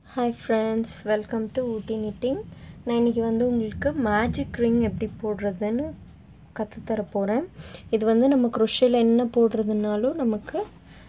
Hi friends welcome to Ooty knitting நான் இன்றைக்கி வந்து உங்களுக்கு மேஜிக் ரிங் எப்படி போடுறதுன்னு கற்றுத்தர போகிறேன் இது வந்து நம்ம குரோஷியில் என்ன போடுறதுனாலும் நமக்கு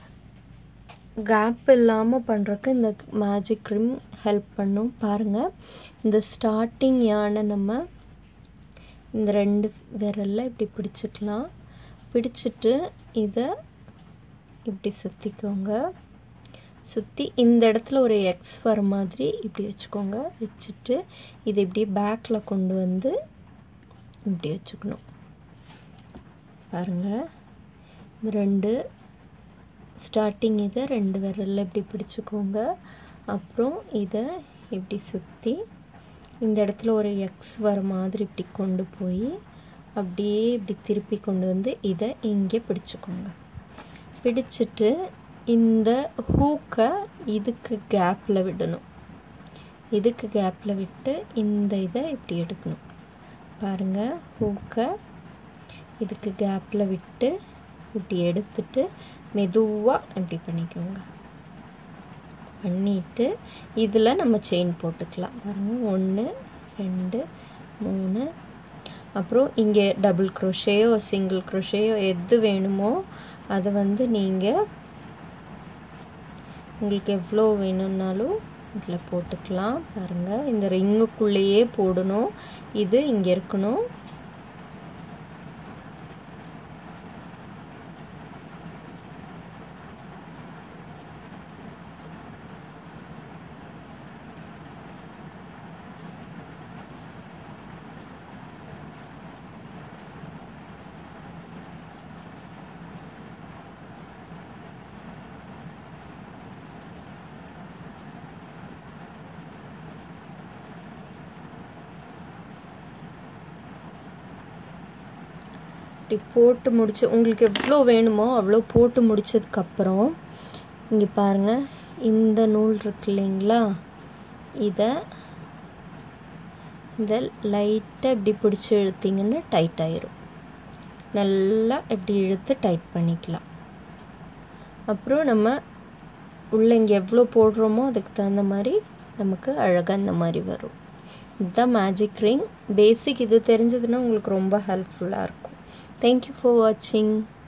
கேப் இல்லாமல் பண்ணுறக்கு இந்த மேஜிக் ரிங் ஹெல்ப் பண்ணும் பாருங்கள் இந்த ஸ்டார்டிங் யானை நம்ம இந்த ரெண்டு விரலில் இப்படி பிடிச்சிக்கலாம் பிடிச்சிட்டு இதை இப்படி சுற்றிக்கோங்க சுற்றி இந்த இடத்துல ஒரு எக்ஸ் வர மாதிரி இப்படி வச்சுக்கோங்க வச்சுட்டு இதை இப்படி பேக்கில் கொண்டு வந்து இப்படி வச்சுக்கணும் பாருங்கள் இந்த ரெண்டு ஸ்டார்டிங் இதை ரெண்டு விரலில் இப்படி பிடிச்சிக்கோங்க அப்புறம் இதை இப்படி சுற்றி இந்த இடத்துல ஒரு எக்ஸ் வர மாதிரி இப்படி கொண்டு போய் அப்படியே இப்படி திருப்பி கொண்டு வந்து இதை இங்கே பிடிச்சிக்கோங்க பிடிச்சிட்டு இந்த ஹூக்கை இதுக்கு கேப்பில் விடணும் இதுக்கு கேப்பில் விட்டு இந்த இதை இப்படி எடுக்கணும் பாருங்கள் ஹூக்கை இதுக்கு கேப்பில் விட்டு இப்படி எடுத்துட்டு மெதுவாக இப்படி பண்ணிக்கோங்க பண்ணிவிட்டு இதில் நம்ம செயின் போட்டுக்கலாம் பாருங்கள் ஒன்று ரெண்டு மூணு அப்புறம் இங்கே டபுள் க்ரோஷேயோ சிங்கிள் க்ரோஷேயோ எது வேணுமோ அதை வந்து நீங்கள் உங்களுக்கு எவ்வளோ வேணும்னாலும் இதில் போட்டுக்கலாம் பாருங்கள் இந்த ரிங்குக்குள்ளேயே போடணும் இது இங்கே இருக்கணும் இப்படி போட்டு முடிச்சு உங்களுக்கு எவ்வளோ வேணுமோ அவ்வளோ போட்டு முடிச்சதுக்கப்புறம் இங்கே பாருங்கள் இந்த நூல் இருக்கு இல்லைங்களா இதை இதை லைட்டாக இப்படி பிடிச்சி இழுத்திங்கன்னா டைட் ஆயிரும் நல்லா இப்படி இழுத்து டைட் பண்ணிக்கலாம் அப்புறம் நம்ம உள்ளே இங்கே எவ்வளோ போடுறோமோ அதுக்கு தகுந்த மாதிரி நமக்கு அழகாக இந்த மாதிரி வரும் இதுதான் மேஜிக் ரிங் பேசிக் இது தெரிஞ்சதுன்னா உங்களுக்கு ரொம்ப ஹெல்ப்ஃபுல்லாக இருக்கும் Thank you for watching.